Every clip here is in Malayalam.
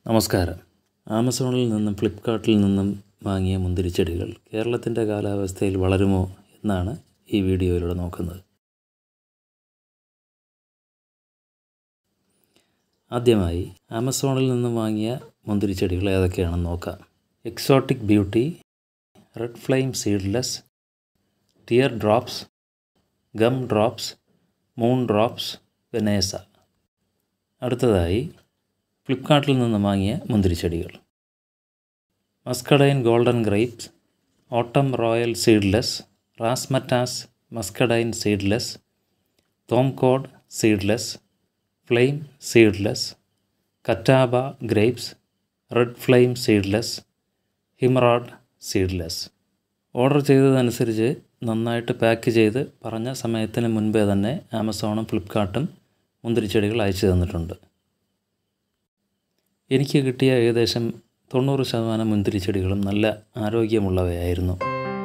നമസ്കാരം ആമസോണിൽ നിന്നും ഫ്ലിപ്കാർട്ടിൽ നിന്നും വാങ്ങിയ മുന്തിരിച്ചെടികൾ കേരളത്തിൻ്റെ കാലാവസ്ഥയിൽ വളരുമോ എന്നാണ് ഈ വീഡിയോയിലൂടെ നോക്കുന്നത് ആദ്യമായി ആമസോണിൽ നിന്നും വാങ്ങിയ മുന്തിരിച്ചെടികൾ ഏതൊക്കെയാണെന്ന് നോക്കാം exotic beauty red flame seedless tear drops gum drops moon drops Vanessa അടുത്തതായി ഫ്ലിപ്കാർട്ടിൽ നിന്ന് വാങ്ങിയ മുന്തിരിച്ചെടികൾ muscadine golden grapes autumn royal seedless razzmatazz muscadine seedless Thomcord seedless flame seedless Catawba grapes red flame seedless Himrod seedless order ചെയ്തതനുസരിച്ച് നന്നായിട്ട് പാക്ക് ചെയ്ത് പറഞ്ഞ സമയത്തിന് മുൻപേ തന്നെ ആമസോണും ഫ്ലിപ്കാർട്ടും മുന്തിരിച്ചെടികൾ അയച്ചു തന്നിട്ടുണ്ട് എനിക്ക് കിട്ടിയ ഏകദേശം തൊണ്ണൂറ് ശതമാനം മുന്തിരിച്ചെടികളും നല്ല ആരോഗ്യമുള്ളവയായിരുന്നു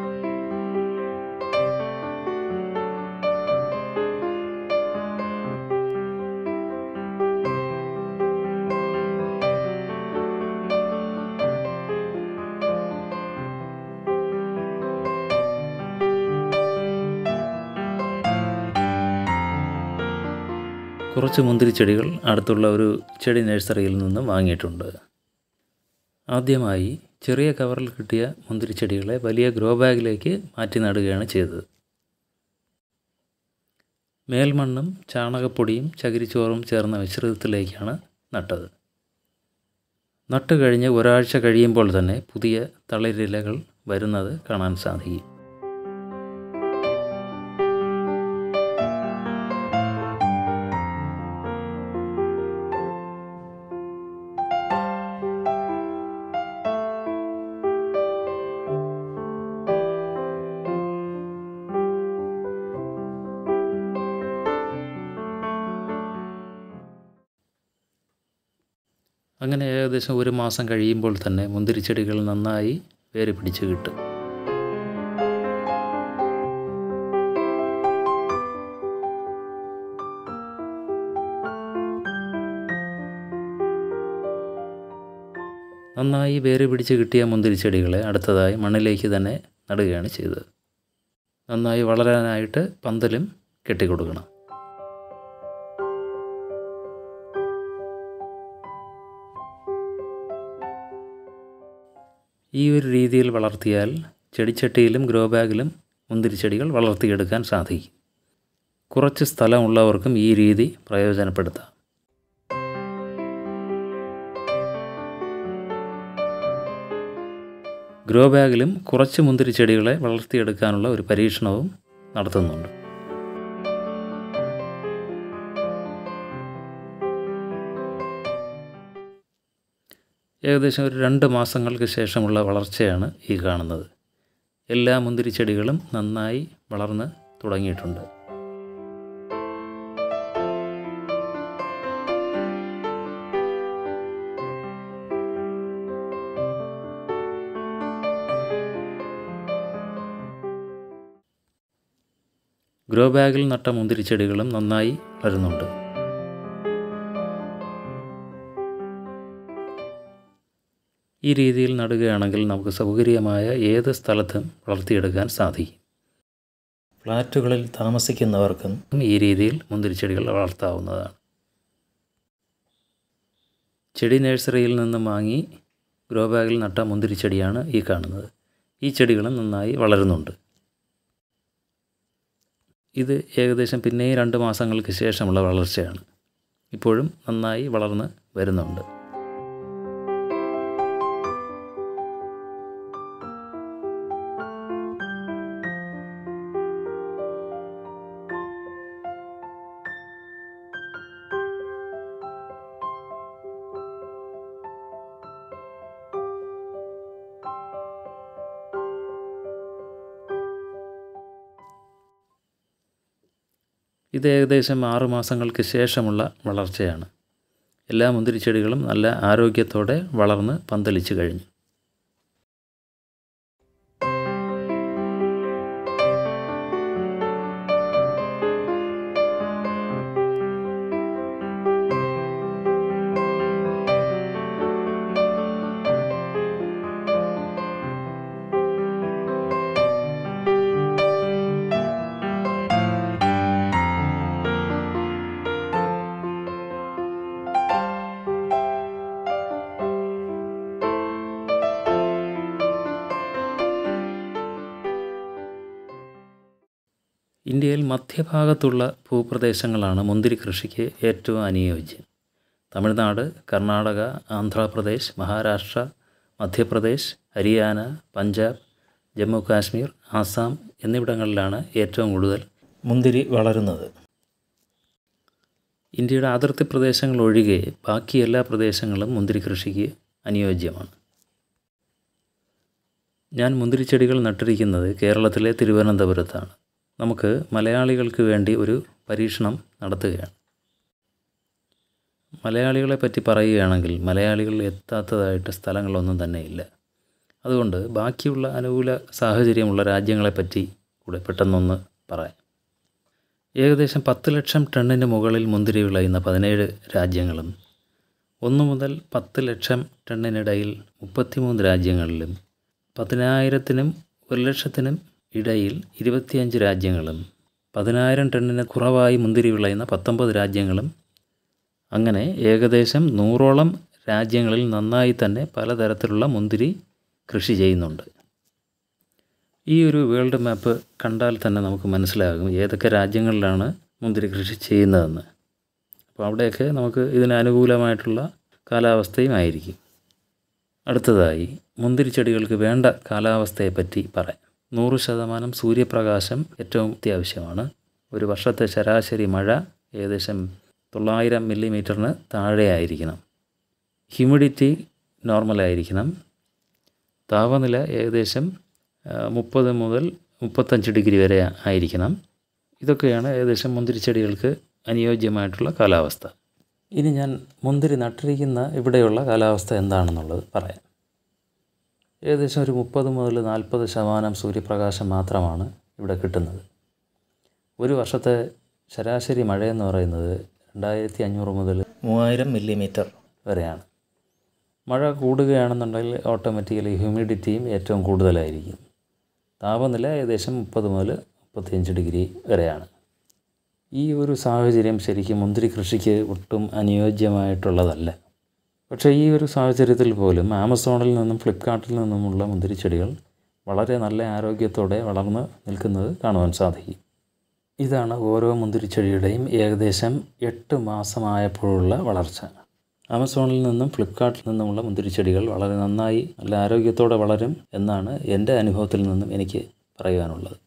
കുറച്ച് മുന്തിരിച്ചെടികൾ അടുത്തുള്ള ഒരു ചെടി നഴ്സറിയിൽ നിന്നും വാങ്ങിയിട്ടുണ്ട് ആദ്യമായി ചെറിയ കവറിൽ കിട്ടിയ മുന്തിരിച്ചെടികളെ വലിയ ഗ്രോ ബാഗിലേക്ക് മാറ്റി നടുകയാണ് ചെയ്തത് മേൽമണ്ണും ചാണകപ്പൊടിയും ചകിരിച്ചോറും ചേർന്ന മിശ്രിതത്തിലേക്കാണ് നട്ടത് നട്ട് കഴിഞ്ഞ് ഒരാഴ്ച കഴിയുമ്പോൾ തന്നെ പുതിയ തളിരിലകൾ വരുന്നത് കാണാൻ സാധിക്കും അങ്ങനെ ഏകദേശം ഒരു മാസം കഴിയുമ്പോൾ തന്നെ മുന്തിരിച്ചെടികൾ നന്നായി വേര് പിടിച്ച് കിട്ടും നന്നായി വേര് പിടിച്ച് കിട്ടിയ മുന്തിരിച്ചെടികളെ അടുത്തതായി മണ്ണിലേക്ക് തന്നെ നടുകയാണ് ചെയ്തത് നന്നായി വളരാനായിട്ട് പന്തലും കെട്ടിക്കൊടുക്കണം ഈ ഒരു രീതിയിൽ വളർത്തിയാൽ ചെടിച്ചട്ടിയിലും ഗ്രോ ബാഗിലും മുന്തിരിച്ചെടികൾ വളർത്തിയെടുക്കാൻ സാധിക്കും കുറച്ച് സ്ഥലമുള്ളവർക്കും ഈ രീതി പ്രയോജനപ്പെടുത്താം ഗ്രോ ബാഗിലും കുറച്ച് മുന്തിരിച്ചെടികളെ വളർത്തിയെടുക്കാനുള്ള ഒരു പരീക്ഷണവും നടത്തുന്നുണ്ട് ഏകദേശം ഒരു രണ്ട് മാസങ്ങൾക്ക് ശേഷമുള്ള വളർച്ചയാണ് ഈ കാണുന്നത് എല്ലാ മുന്തിരിച്ചെടികളും നന്നായി വളർന്ന് തുടങ്ങിയിട്ടുണ്ട് ഗ്രോ ബാഗിൽ നട്ട മുന്തിരിച്ചെടികളും നന്നായി വളരുന്നുണ്ട് ഈ രീതിയിൽ നടുകയാണെങ്കിൽ നമുക്ക് സൗകര്യമായ ഏത് സ്ഥലത്തും വളർത്തിയെടുക്കാൻ സാധിക്കും ഫ്ലാറ്റുകളിൽ താമസിക്കുന്നവർക്കും ഈ രീതിയിൽ മുന്തിരിച്ചെടികൾ വളർത്താവുന്നതാണ് ചെടി നഴ്സറിയിൽ നിന്നും വാങ്ങി ഗ്രോ ബാഗിൽ നട്ട മുന്തിരിച്ചെടിയാണ് ഈ കാണുന്നത് ഈ ചെടികളും നന്നായി വളരുന്നുണ്ട് ഇത് ഏകദേശം പിന്നെയും രണ്ട് മാസങ്ങൾക്ക് ശേഷമുള്ള വളർച്ചയാണ് ഇപ്പോഴും നന്നായി വളർന്ന് വരുന്നുണ്ട് ഇത് ഏകദേശം ആറ് മാസങ്ങൾക്ക് ശേഷമുള്ള വളർച്ചയാണ് എല്ലാ മുന്തിരിച്ചെടികളും നല്ല ആരോഗ്യത്തോടെ വളർന്ന് പന്തലിച്ചു കഴിഞ്ഞു ഇന്ത്യയിൽ മധ്യഭാഗത്തുള്ള ഭൂപ്രദേശങ്ങളാണ് മുന്തിരി കൃഷിക്ക് ഏറ്റവും അനുയോജ്യം തമിഴ്നാട് കർണാടക ആന്ധ്രാപ്രദേശ് മഹാരാഷ്ട്ര മധ്യപ്രദേശ് ഹരിയാന പഞ്ചാബ് ജമ്മു കാശ്മീർ ആസാം എന്നിവിടങ്ങളിലാണ് ഏറ്റവും കൂടുതൽ മുന്തിരി വളരുന്നത് ഇന്ത്യയുടെ അതിർത്തി പ്രദേശങ്ങൾ ഒഴികെ ബാക്കി എല്ലാ പ്രദേശങ്ങളും മുന്തിരി കൃഷിക്ക് അനുയോജ്യമാണ് ഞാൻ മുന്തിരിച്ചെടികൾ നട്ടിരിക്കുന്നത് കേരളത്തിലെ തിരുവനന്തപുരത്താണ് നമുക്ക് മലയാളികൾക്ക് വേണ്ടി ഒരു പരീക്ഷണം നടത്തുകയാണ് മലയാളികളെ പറ്റി പറയുകയാണെങ്കിൽ മലയാളികൾ എത്താത്തതായിട്ട് സ്ഥലങ്ങളൊന്നും തന്നെ ഇല്ല അതുകൊണ്ട് ബാക്കിയുള്ള അനുകൂല സാഹചര്യമുള്ള രാജ്യങ്ങളെപ്പറ്റി കൂടെ പെട്ടെന്നൊന്ന് പറയാം ഏകദേശം പത്ത് ലക്ഷം ടണ്ണിന് മുകളിൽ മുന്തിരി വിളയുന്ന പതിനേഴ് രാജ്യങ്ങളും ഒന്ന് മുതൽ പത്ത് ലക്ഷം ടണ്ണിനിടയിൽ മുപ്പത്തിമൂന്ന് രാജ്യങ്ങളിലും പതിനായിരത്തിനും ഒരു ലക്ഷത്തിനും ഇടയിൽ ഇരുപത്തിയഞ്ച് രാജ്യങ്ങളും പതിനായിരം ടണ്ണിന് കുറവായി മുന്തിരി വിളയുന്ന പത്തൊമ്പത് രാജ്യങ്ങളും അങ്ങനെ ഏകദേശം നൂറോളം രാജ്യങ്ങളിൽ നന്നായി തന്നെ പലതരത്തിലുള്ള മുന്തിരി കൃഷി ചെയ്യുന്നുണ്ട് ഈ ഒരു വേൾഡ് മാപ്പ് കണ്ടാൽ തന്നെ നമുക്ക് മനസ്സിലാകും ഏതൊക്കെ രാജ്യങ്ങളിലാണ് മുന്തിരി കൃഷി ചെയ്യുന്നതെന്ന് അപ്പോൾ അവിടെയൊക്കെ നമുക്ക് ഇതിന് അനുകൂലമായിട്ടുള്ള കാലാവസ്ഥയും ആയിരിക്കും അടുത്തതായി മുന്തിരി ചെടികൾക്ക് വേണ്ട കാലാവസ്ഥയെപ്പറ്റി പറയാം നൂറ് ശതമാനം സൂര്യപ്രകാശം ഏറ്റവും അത്യാവശ്യമാണ് ഒരു വർഷത്തെ ശരാശരി മഴ ഏകദേശം തൊള്ളായിരം മില്ലിമീറ്ററിന് താഴെയായിരിക്കണം ഹ്യൂമിഡിറ്റി നോർമലായിരിക്കണം താപനില ഏകദേശം മുപ്പത് മുതൽ മുപ്പത്തഞ്ച് ഡിഗ്രി വരെ ആയിരിക്കണം ഇതൊക്കെയാണ് ഏകദേശം മുന്തിരിച്ചെടികൾക്ക് അനുയോജ്യമായിട്ടുള്ള കാലാവസ്ഥ ഇനി ഞാൻ മുന്തിരി നട്ടിരിക്കുന്ന ഇവിടെയുള്ള കാലാവസ്ഥ എന്താണെന്നുള്ളത് പറയാം ഏകദേശം ഒരു മുപ്പത് മുതൽ നാൽപ്പത് ശതമാനം സൂര്യപ്രകാശം മാത്രമാണ് ഇവിടെ കിട്ടുന്നത് ഒരു വർഷത്തെ ശരാശരി മഴയെന്ന് പറയുന്നത് രണ്ടായിരത്തി അഞ്ഞൂറ് മുതൽ മൂവായിരം മില്ലിമീറ്റർ വരെയാണ് മഴ കൂടുകയാണെന്നുണ്ടെങ്കിൽ ഓട്ടോമാറ്റിക്കലി ഹ്യൂമിഡിറ്റിയും ഏറ്റവും കൂടുതലായിരിക്കും താപനില ഏകദേശം മുപ്പത് മുതൽ മുപ്പത്തിയഞ്ച് ഡിഗ്രി വരെയാണ് ഈ ഒരു സാഹചര്യം ശരിക്കും മുന്തിരി കൃഷിക്ക് ഒട്ടും അനുയോജ്യമായിട്ടുള്ളതല്ല പക്ഷേ ഈ ഒരു സാഹചര്യത്തിൽ പോലും ആമസോണിൽ നിന്നും ഫ്ലിപ്കാർട്ടിൽ നിന്നുമുള്ള മുന്തിരിച്ചെടികൾ വളരെ നല്ല ആരോഗ്യത്തോടെ വളർന്ന് നിൽക്കുന്നത് കാണുവാൻ സാധിക്കും ഇതാണ് ഓരോ മുന്തിരിച്ചെടിയുടെയും ഏകദേശം എട്ട് മാസമായപ്പോഴുള്ള വളർച്ച ആമസോണിൽ നിന്നും ഫ്ലിപ്കാർട്ടിൽ നിന്നുമുള്ള മുന്തിരിച്ചെടികൾ വളരെ നന്നായി നല്ല ആരോഗ്യത്തോടെ വളരും എന്നാണ് എൻ്റെ അനുഭവത്തിൽ നിന്നും എനിക്ക് പറയുവാനുള്ളത്